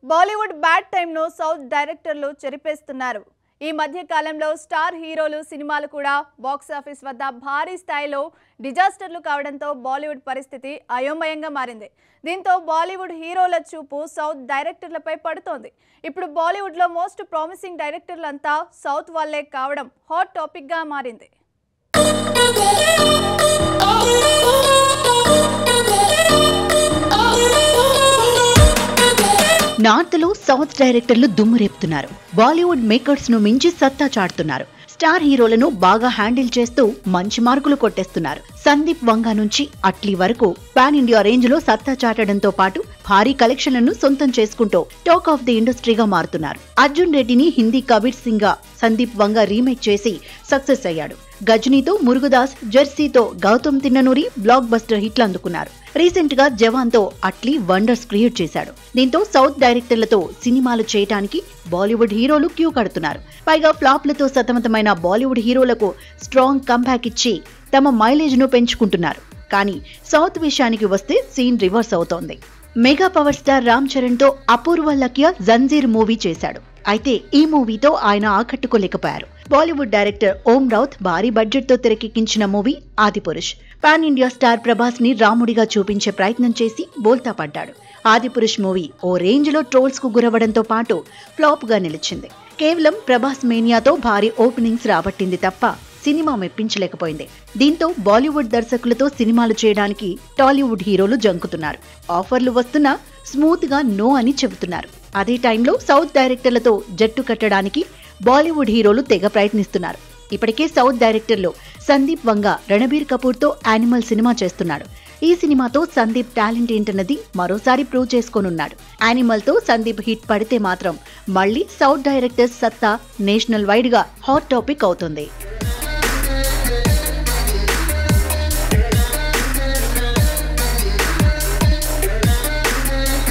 Bollywood bad టైంను south డైరెక్టర్లు చెరిపేస్తున్నారు ఈ మధ్య కాలంలో స్టార్ హీరోలు సినిమాలు కూడా బాక్సాఫీస్ వద్ద భారీ స్థాయిలో డిజాస్టర్లు కావడంతో బాలీవుడ్ పరిస్థితి అయోమయంగా మారింది దీంతో బాలీవుడ్ హీరోల చూపు సౌత్ డైరెక్టర్లపై పడుతోంది ఇప్పుడు బాలీవుడ్లో మోస్ట్ ప్రామిసింగ్ డైరెక్టర్లంతా సౌత్ వాళ్ళే కావడం హాట్ టాపిక్గా మారింది నార్త్ లో సౌత్ డైరెక్టర్లు దుమ్ము రేపుతున్నారు బాలీవుడ్ మేకర్స్ ను మించి సత్తా చాటుతున్నారు స్టార్ హీరోలను బాగా హ్యాండిల్ చేస్తూ మంచి మార్కులు కొట్టేస్తున్నారు సందీప్ వంగా నుంచి అట్లీ వరకు పాన్ ఇండియా రేంజ్ లో సత్తా చాటడంతో పాటు భారీ కలెక్షన్లను సొంతం చేసుకుంటూ టాక్ ఆఫ్ ది ఇండస్ట్రీగా మారుతున్నారు అర్జున్ రెడ్డిని హిందీ కబీర్ సింగ్ గా సందీప్ వంగ రీమేక్ చేసి సక్సెస్ అయ్యాడు గజనీతో మురుగదాస్ జెర్సీతో గౌతమ్ తిన్ననూరి బ్లాక్ బస్టర్ హిట్లు అందుకున్నారు రీసెంట్ గా జవాన్ తో అట్లీ వండర్స్ క్రియేట్ చేశాడు దీంతో సౌత్ డైరెక్టర్లతో సినిమాలు చేయటానికి బాలీవుడ్ హీరోలు క్యూ కడుతున్నారు పైగా ఫ్లాప్లతో సతమతమైన బాలీవుడ్ హీరోలకు స్ట్రాంగ్ కంబ్యాక్ ఇచ్చి తమ మైలేజ్ ను పెంచుకుంటున్నారు కానీ సౌత్ విషయానికి వస్తే సీన్ రివర్స్ అవుతోంది mega power star Ram Charan తో అపూర్వ లక్య జంజీర్ మూవీ చేశాడు అయితే ఈ మూవీతో ఆయన ఆకట్టుకోలేకపోయారు బాలీవుడ్ డైరెక్టర్ ఓం రౌత్ భారీ బడ్జెట్ తో తెరకెక్కించిన movie Adipurush pan India star Prabhas ని రాముడిగా చూపించే ప్రయత్నం చేసి బోల్తా పడ్డాడు ఆదిపురుష్ మూవీ ఓ రేంజ్ లో ట్రోల్స్ కు గురవడంతో పాటు ఫ్లాప్ గా నిలిచింది కేవలం ప్రభాస్ మేనియాతో భారీ ఓపెనింగ్స్ రాబట్టింది తప్ప సినిమా మెప్పించలేకపోయింది దీంతో బాలీవుడ్ దర్శకులతో సినిమాలు చేయడానికి టాలీవుడ్ హీరోలు జంకుతున్నారు ఆఫర్లు వస్తున్నా స్మూత్ గా నో అని చెబుతున్నారు అదే టైంలో సౌత్ డైరెక్టర్లతో జట్టు కట్టడానికి బాలీవుడ్ హీరోలు తెగ ప్రయత్నిస్తున్నారు ఇప్పటికే సౌత్ డైరెక్టర్లు సందీప్ వంగ రణబీర్ కపూర్ తో యానిమల్ సినిమా చేస్తున్నాడు ఈ సినిమాతో సందీప్ టాలెంట్ ఏంటన్నది మరోసారి ప్రూవ్ చేసుకోనున్నాడు యానిమల్ తో సందీప్ హిట్ పడితే మాత్రం మళ్ళీ సౌత్ డైరెక్టర్స్ సత్తా నేషనల్ వైడ్ గా హాట్ టాపిక్ అవుతుంది